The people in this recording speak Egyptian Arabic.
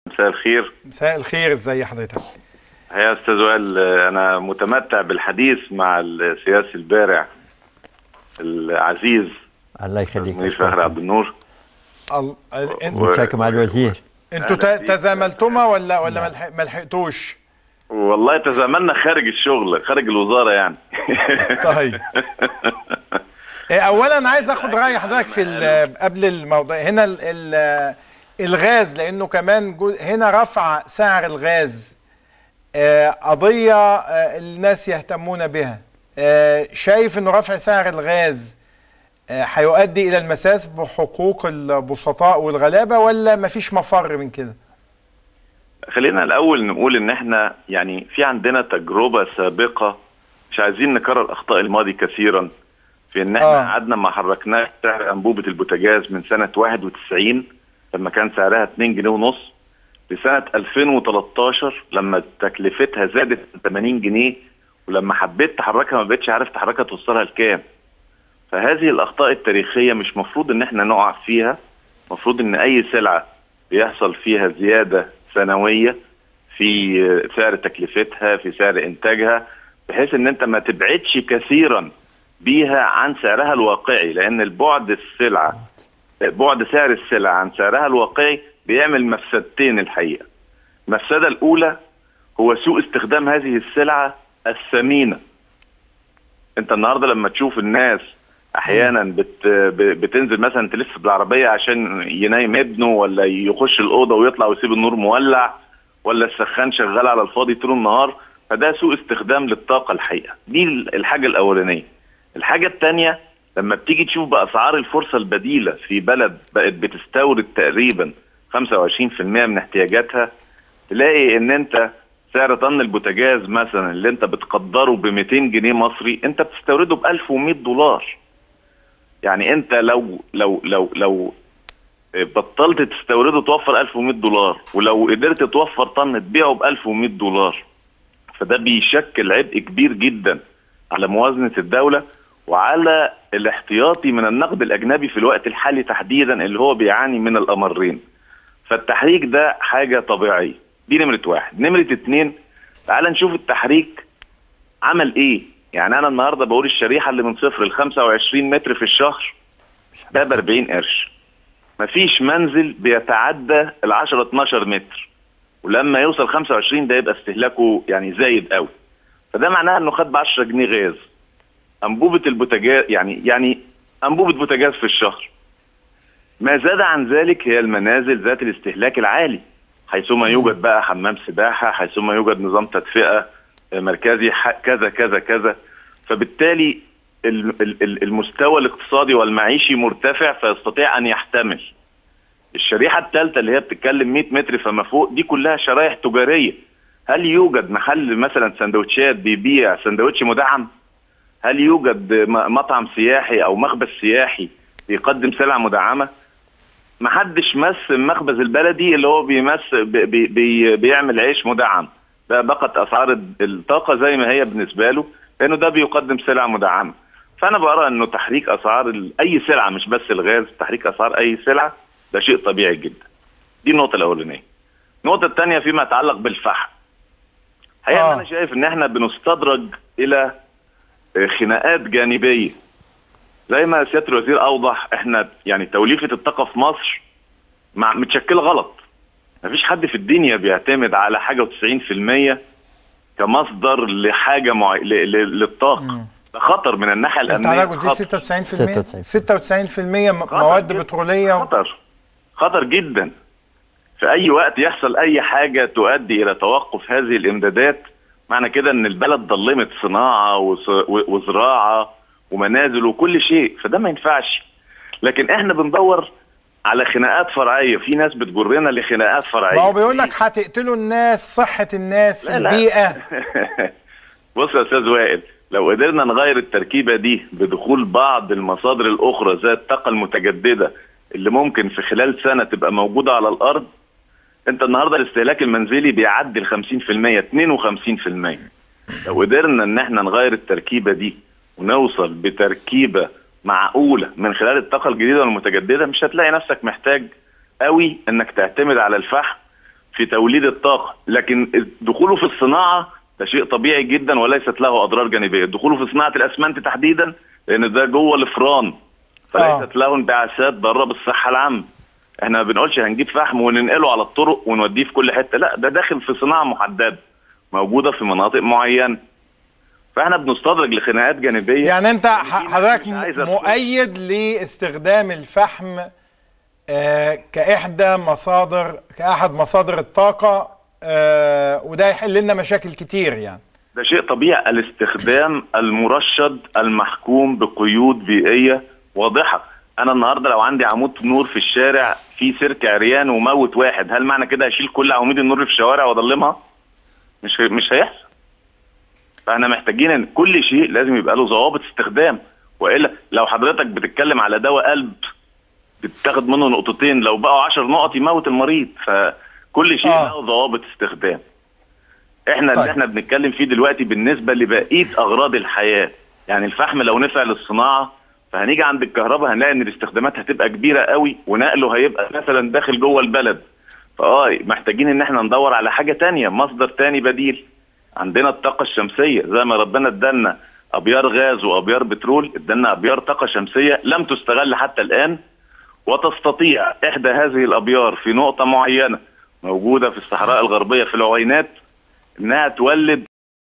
مساء الخير مساء الخير ازي حضرتك يا استاذ وائل انا متمتع بالحديث مع السياسي البارع العزيز الله يخليك زميلي فخر عبد النور ال... ال... انت... متشكر مع الوزير انتوا ت... تزاملتما ولا ولا ما لحق- ما لحقتوش والله تزاملنا خارج الشغل خارج الوزاره يعني طيب إيه، اولا عايز اخد راي حضرتك في ال- قبل الموضوع هنا ال... ال... الغاز لانه كمان جو... هنا رفع سعر الغاز آه، قضيه آه، الناس يهتمون بها آه، شايف انه رفع سعر الغاز آه، هيؤدي الى المساس بحقوق البسطاء والغلابه ولا مفيش مفر من كده خلينا الاول نقول ان احنا يعني في عندنا تجربه سابقه مش عايزين نكرر اخطاء الماضي كثيرا في ان احنا آه. قعدنا ما حركناش سعر انبوبه البوتاجاز من سنه 91 لما كان سعرها 2 جنيه ونص لسنه 2013 لما تكلفتها زادت 80 جنيه ولما حبيت تحركها ما بقتش عارف تحركها توصلها لكام فهذه الاخطاء التاريخيه مش مفروض ان احنا نقع فيها مفروض ان اي سلعه بيحصل فيها زياده سنويه في سعر تكلفتها في سعر انتاجها بحيث ان انت ما تبعدش كثيرا بيها عن سعرها الواقعي لان البعد السلعه بعد سعر السلعه عن سعرها الواقعي بيعمل مفسدتين الحقيقه المفسده الاولى هو سوء استخدام هذه السلعه الثمينه انت النهارده لما تشوف الناس احيانا بت ب- بتنزل مثلا تلف بالعربيه عشان ينام ابنه ولا يخش الاوضه ويطلع ويسيب النور مولع ولا السخان شغال على الفاضي طول النهار فده سوء استخدام للطاقه الحقيقه دي الحاجه الاولانيه الحاجه الثانيه لما بتيجي تشوف باسعار الفرصه البديله في بلد بقت بتستورد تقريبا 25% من احتياجاتها تلاقي ان انت سعر طن البوتاجاز مثلا اللي انت بتقدره ب 200 جنيه مصري انت بتستورده ب 1100 دولار يعني انت لو لو لو لو بطلت تستورده توفر 1100 دولار ولو قدرت توفر طن تبيعه ب 1100 دولار فده بيشكل عبء كبير جدا على موازنه الدوله وعلى الاحتياطي من النقد الاجنبي في الوقت الحالي تحديدا اللي هو بيعاني من الامرين فالتحريك ده حاجه طبيعيه دي نمره واحد نمره اتنين تعال نشوف التحريك عمل ايه يعني انا النهارده بقول الشريحه اللي من صفر ل 25 متر في الشهر ده ب 40 قرش مفيش منزل بيتعدى ال 10 12 متر ولما يوصل 25 ده يبقى استهلاكه يعني زايد قوي فده معناه انه خد ب 10 جنيه غاز انبوبه البوتاجاز يعني يعني انبوبه بوتاجاز في الشهر ما زاد عن ذلك هي المنازل ذات الاستهلاك العالي حيثما يوجد بقى حمام سباحه حيثما يوجد نظام تدفئه مركزي ح- كذا كذا كذا فبالتالي ال- ال- ال- المستوى الاقتصادي والمعيشي مرتفع فيستطيع ان يحتمل الشريحه الثالثه اللي هي بتتكلم 100 متر فما فوق دي كلها شرايح تجاريه هل يوجد محل مثلا سندوتشات بيبيع سندوتش مدعم هل يوجد م- مطعم سياحي او مخبز سياحي بيقدم سلع مدعمه محدش مس المخبز البلدي اللي هو بيمس بي بي بي بيعمل عيش مدعم ده بقت اسعار الطاقه زي ما هي بالنسبه له لانه ده بيقدم سلع مدعمه فانا برى انه تحريك اسعار ال- اي سلعه مش بس الغاز تحريك اسعار اي سلعه ده شيء طبيعي جدا دي النقطه الاولانيه النقطه الثانيه فيما يتعلق بالفحم الحقيقه آه. آه. انا شايف ان احنا بنستدرج الى آه، خناقات جانبيه زي ما سياده الوزير اوضح احنا يعني توليفه الطاقه في مصر مع متشكله غلط مفيش حد في الدنيا بيعتمد على حاجه و90% كمصدر لحاجه معي... ل... ل... للطاقه ده خطر من الناحيه انت الامنيه حضرتك قلت خطر. 96% 96% م- خطر مواد جداً. بتروليه و... خطر خطر جدا في اي وقت يحصل اي حاجه تؤدي الى توقف هذه الامدادات معنى كده ان البلد ضلمت صناعه وص- و- وزراعه ومنازل وكل شيء فده ما ينفعش لكن احنا بندور على خناقات فرعيه في ناس بتجرنا لخناقات فرعيه ما هو بيقول لك هتقتلوا الناس صحه الناس لا لا. البيئه بص يا استاذ وائل لو قدرنا نغير التركيبه دي بدخول بعض المصادر الاخرى زي الطاقه المتجدده اللي ممكن في خلال سنه تبقى موجوده على الارض انت النهارده الاستهلاك المنزلي بيعدي ال 50% 52% لو قدرنا ان احنا نغير التركيبه دي ونوصل بتركيبه معقوله من خلال الطاقه الجديده والمتجدده مش هتلاقي نفسك محتاج قوي انك تعتمد على الفحم في توليد الطاقه لكن دخوله في الصناعه ده شيء طبيعي جدا وليست له اضرار جانبيه دخوله في صناعه الاسمنت تحديدا لان ده جوه الفران فليست له انبعاثات ضاره بالصحه العامه احنا ما بنقولش هنجيب فحم وننقله على الطرق ونوديه في كل حته لا ده داخل في صناعه محدده موجوده في مناطق معينه فاحنا بنستدرج لخناقات جانبيه يعني انت ح- حضرتك مش عايزة مؤيد لاستخدام الفحم آه، كإحدى مصادر كأحد مصادر الطاقة آه، وده يحل لنا مشاكل كتير يعني ده شيء طبيعي الاستخدام المرشد المحكوم بقيود بيئيه واضحه انا النهارده لو عندي عمود نور في الشارع في سيرك عريان وموت واحد هل معنى كده اشيل كل عواميد النور اللي في الشوارع واضلمها مش هي- مش هيحصل فاحنا محتاجين ان كل شيء لازم يبقى له ضوابط استخدام والا لو حضرتك بتتكلم على دواء قلب بتاخد منه نقطتين لو بقوا 10 نقط يموت المريض فكل شيء آه. له ضوابط استخدام احنا طيب. اللي احنا بنتكلم فيه دلوقتي بالنسبه لبقيه اغراض الحياه يعني الفحم لو نفع للصناعه فهنيجي عند الكهرباء هنلاقي ان الاستخدامات هتبقى كبيره قوي ونقله هيبقى مثلا داخل جوه البلد فاه محتاجين ان احنا ندور على حاجه تانية مصدر تاني بديل عندنا الطاقه الشمسيه زي ما ربنا ادالنا ابيار غاز وابيار بترول ادالنا ابيار طاقه شمسيه لم تستغل حتى الان وتستطيع احدى هذه الابيار في نقطه معينه موجوده في الصحراء الغربيه في العوينات انها تولد